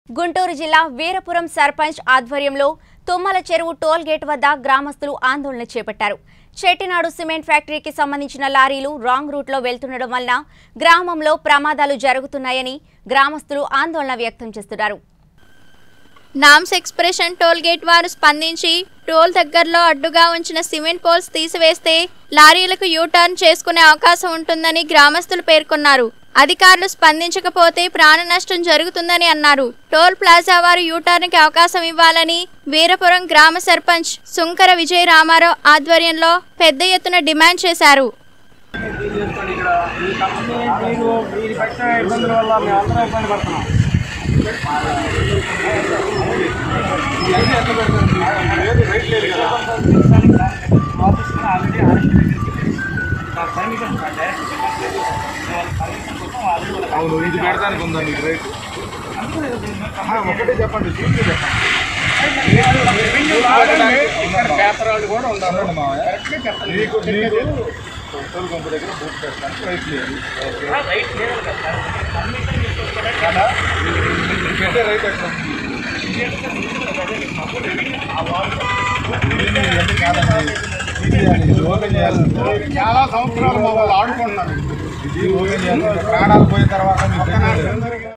గుంటూరు జిల్లా వీరపురం సర్పంచ్ ఆధ్వర్యంలో తుమ్మల చెరువు టోల్ గేట్ వద్ద గ్రామస్తులు ఆందోళన చేపట్టారు చెట్టినాడు సిమెంట్ ఫ్యాక్టరీకి సంబంధించిన లారీలు రాంగ్ రూట్లో వెళ్తుండడం వలన గ్రామంలో ప్రమాదాలు జరుగుతున్నాయని గ్రామస్తులు ఆందోళన వ్యక్తం చేస్తున్నారు నామ్స్ ఎక్స్ప్రెషన్ టోల్ గేట్ వారు స్పందించి టోల్ దగ్గరలో అడ్డుగా ఉంచిన సిమెంట్ పోల్స్ తీసివేస్తే లారీలకు యూటర్న్ చేసుకునే అవకాశం ఉంటుందని గ్రామస్తులు పేర్కొన్నారు అధికారులు స్పందించకపోతే ప్రాణ నష్టం జరుగుతుందని అన్నారు టోల్ ప్లాజా వారు యూటర్న్కి అవకాశం ఇవ్వాలని వీరపురం గ్రామ సర్పంచ్ సుంకర విజయ రామారావు ఆధ్వర్యంలో పెద్ద ఎత్తున డిమాండ్ చేశారు మీరు మీరు పెట్టే ఇబ్బందుల వల్ల మేము అందరం ఇబ్బంది పడుతున్నాం ఇవన్నీ ఎట్లా పెడతారు లేదు రైట్ లేదు కదా ఆఫీస్ ఆల్రెడీ అవును ఇది పెడతానికి ఉందా మీకు రైట్ ఒకటే చెప్పండి చూసి చెప్పండి ఇక్కడ పేపరాలు కూడా ఉండాలి మీకు మీకు పెట్రోల్ పంప్ దగ్గర బూట్ పెట్టడానికి రైట్ లేదు రైట్ లేదు కదా మీరు పెట్టే రైట్ ఎట్లా ఉంది? ఇవన్నీ కాదండి. ఇది అది ఓపెన్ చేయాలి. చాలా సంవత్సరాలు మమ్మల్ని ఆడుకుంటున్నారు ఇది ఓపెన్ చేయాలి ప్రాణాలు పోయిన తర్వాత మీకు